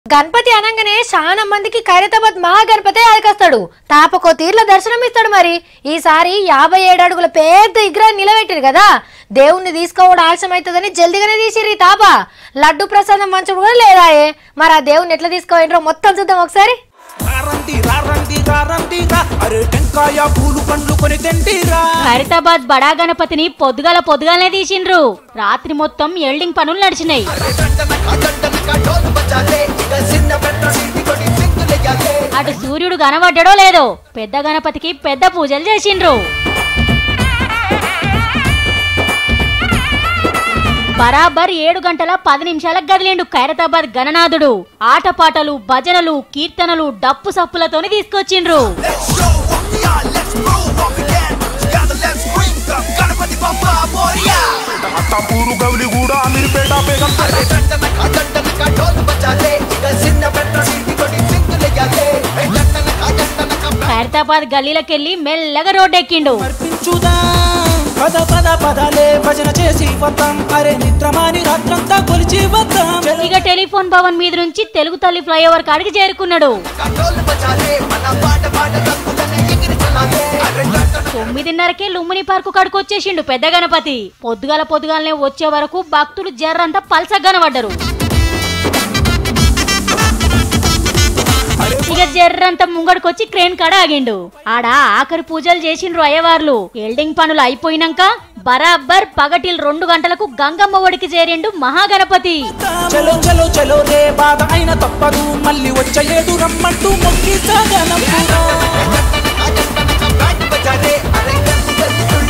గణపతి అనగానే చాలా మందికి ఖైరతాబాద్ మహాగణపతి ఆదికొస్తాడు తాపకో తీర్ల దర్శనం ఇస్తాడు మరి ఈసారి యాభై ఏడు అడుగుల పెద్ద విగ్రహం నిలబెట్టారు కదా దేవుణ్ణి తీసుకోవడం ఆలస్యం అవుతుందని జల్దిగానే తీసిర్రు ఈ తాప లడ్డు ప్రసాదం మంచుడు కూడా లేదాయే మరి ఆ దేవుణ్ణి ఎట్లా తీసుకోవాలో మొత్తం చూద్దాం ఒకసారి రారండి రారండి రారండి రా అరే టెంకాయ పూలు పండ్లు కొని తెండిరా ఖైరతాబాద్ బడా గణపతిని పొద్దుగాల పొద్దుగాలనే తీసిండ్రు రాత్రి మొత్తం ఎల్డింగ్ పనులు నడిచినాయి అటు సూర్యుడు కనబడ్డాడో లేదో పెద్ద గణపతికి పెద్ద పూజలు చేసిండ్రు బరాబర్ ఏడు గంటల పది నిమిషాలకు కదిలిండు ఖైరతాబాద్ గణనాథుడు ఆటపాటలు భజనలు కీర్తనలు డప్పు సప్పులతోని తీసుకొచ్చిండ్రు అత్తాపూరు గౌలి కూడా అమీర్పేట బేగం ఖైరతాబాద్ గల్లీలకెళ్ళి మెల్లగా రోడ్డెక్కిండు అర్పించుదా పద పద పదాలే భజన చేసి వద్దాం అరే నిద్రమాని రాత్రంతా కొలిచి వద్దాం ఇక టెలిఫోన్ భవన్ మీద నుంచి తెలుగు తల్లి ఫ్లైఓవర్ కాడికి చేరుకున్నాడు తొమ్మిదిన్నరకే లుంబిని పార్కు కాడికి వచ్చేసిండు పెద్ద గణపతి పొద్దుగాల పొద్దుగాలనే వచ్చే వరకు భక్తులు జర్రంతా పల్సగా కనబడ్డరు ఇక జర్రంతా ముంగడికొచ్చి క్రేన్ కాడ ఆగిండు ఆడ ఆఖరి పూజలు చేసిండ్రు అయ్యవార్లు ఎల్డింగ్ పనులు అయిపోయినాక బరాబర్ పగటిల్ రెండు గంటలకు గంగమ్మ ఒడికి చేరిండు మహాగణపతి చలో చలో చలో రే బాధ అయిన తప్పదు మళ్ళీ వచ్చేడు రమ్మంటూ మొక్కి సాగనంపురా